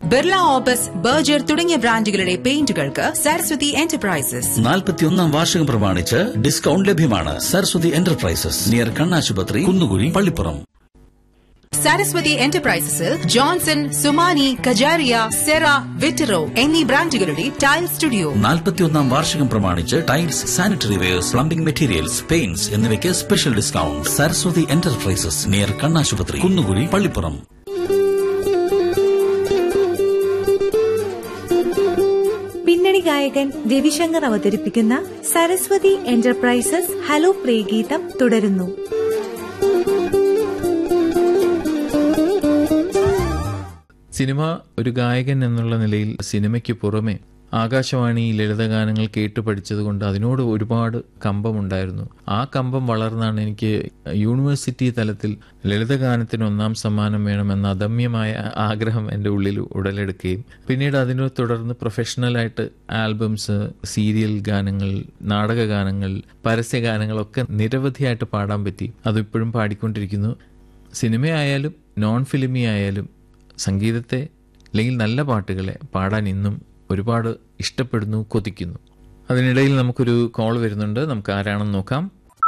Birla opus Berger തുടങ്ങിയ ബ്രാൻഡുകളുടെ പെയിന്റുകൾക്ക് Saraswati enterprises നാൽപ്പത്തിയൊന്നാം വാർഷികം പ്രമാണിച്ച് ഡിസ്കൗണ്ട് ലഭ്യമാണ് സരസ്വതി എന്റർപ്രൈസസ് നിയർ കണ്ണാശുപത്രി കുന്നുകുഴി പള്ളിപ്പുറം സരസ്വതി എന്റർപ്രൈസസിൽ ജോൺസൺ സുമാനി കജാരിയ സെറ വിറ്ററോ എന്നീ ബ്രാൻഡുകളുടെ ടൈൽ സ്റ്റുഡിയോ നാൽപ്പത്തിയൊന്നാം വാർഷികം പ്രമാണിച്ച് tiles sanitary wares plumbing materials paints എന്നിവയ്ക്ക് special discount Saraswati enterprises near കണ്ണാശുപത്രി കുന്നുകുഴി പള്ളിപ്പുറം പിന്നണി ഗായകൻ രവിശങ്കർ അവതരിപ്പിക്കുന്ന സരസ്വതി എന്റർപ്രൈസസ് ഹലോ പ്രിയഗീതം തുടരുന്നു സിനിമ ഒരു ഗായകൻ എന്നുള്ള നിലയിൽ സിനിമയ്ക്ക് പുറമെ ആകാശവാണി ലളിതഗാനങ്ങൾ കേട്ടു പഠിച്ചതുകൊണ്ട് അതിനോട് ഒരുപാട് കമ്പമുണ്ടായിരുന്നു ആ കമ്പം വളർന്നാണ് എനിക്ക് യൂണിവേഴ്സിറ്റി തലത്തിൽ ലളിതഗാനത്തിന് ഒന്നാം സമ്മാനം വേണമെന്ന അദമ്യമായ ആഗ്രഹം എൻ്റെ ഉള്ളിൽ ഉടലെടുക്കുകയും പിന്നീട് അതിനെ തുടർന്ന് പ്രൊഫഷണലായിട്ട് ആൽബംസ് സീരിയൽ ഗാനങ്ങൾ നാടക ഗാനങ്ങൾ പരസ്യഗാനങ്ങളൊക്കെ നിരവധിയായിട്ട് പാടാൻ പറ്റി അതിപ്പോഴും പാടിക്കൊണ്ടിരിക്കുന്നു സിനിമയായാലും നോൺ ഫിലിമി ആയാലും സംഗീതത്തെ അല്ലെങ്കിൽ നല്ല പാട്ടുകളെ പാടാൻ ഇന്നും ഒരുപാട് ഇഷ്ടപ്പെടുന്നു കൊതിക്കുന്നു അതിനിടയിൽ നമുക്കൊരു കോൾ വരുന്നുണ്ട് നമുക്ക് ആരാണെന്ന് നോക്കാം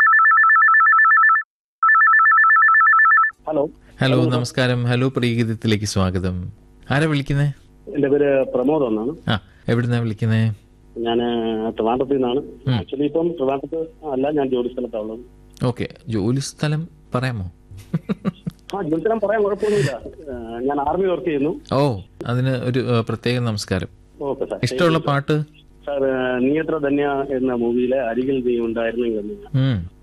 ഹലോ ഹലോ നമസ്കാരം ഹലോ പ്രിയഗീതത്തിലേക്ക് സ്വാഗതം ആരാ വിളിക്കുന്നേ എന്റെ പേര് പ്രമോദ് എന്നാണ് ആ എവിടുന്നാ വിളിക്കുന്നേ ഞാൻ ട്രിവാൻഡ്രത്തിൽ നിന്നാണ് ആക്ച്വലി ഇപ്പം ട്രിവാൻഡ്രത്ത് അല്ല ഞാൻ ജോലി സ്ഥലത്താണ് ഉള്ളത് ഓക്കെ ജോലി സ്ഥലം പറയാമോ ആ ജോലി സ്ഥലം പറയാൻ കുഴപ്പമൊന്നുമില്ല ഏഹ് ഞാൻ ആർമി വർക്ക് ചെയ്യുന്നു ഓ അതിന് ഒരു ഏ, പ്രത്യേക നമസ്കാരം ഓക്കെ സാർ ഇഷ്ടമുള്ള പാട്ട് സാർ നീ എത്ര ധന്യ എന്ന മൂവിയിലെ അരികിൽ നീ ഉണ്ടായിരുന്നെങ്കിൽ എന്ന് ഉം